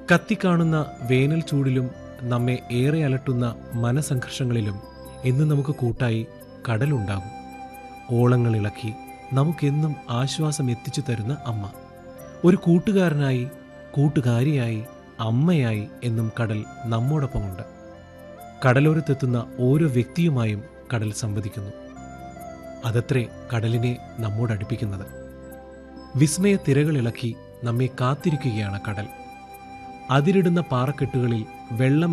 കത്തിക്കാണുന്ന വേനൽ ചൂടിലും നമ്മെ ഏറെ അലട്ടുന്ന മനസംഘർഷങ്ങളിലും എന്ന് നമുക്ക് കൂട്ടായി കടലുണ്ടാകും ഓളങ്ങൾ ഇളക്കി നമുക്കെന്നും ആശ്വാസം എത്തിച്ചു തരുന്ന അമ്മ ഒരു കൂട്ടുകാരനായി കൂട്ടുകാരിയായി അമ്മയായി എന്നും കടൽ നമ്മോടൊപ്പമുണ്ട് കടലോരത്തെത്തുന്ന ഓരോ വ്യക്തിയുമായും കടൽ സംവദിക്കുന്നു അതത്രേ കടലിനെ നമ്മോടടുപ്പിക്കുന്നത് വിസ്മയ തിരകളിളക്കി നമ്മെ കാത്തിരിക്കുകയാണ് കടൽ അതിരിടുന്ന പാറക്കെട്ടുകളിൽ വെള്ളം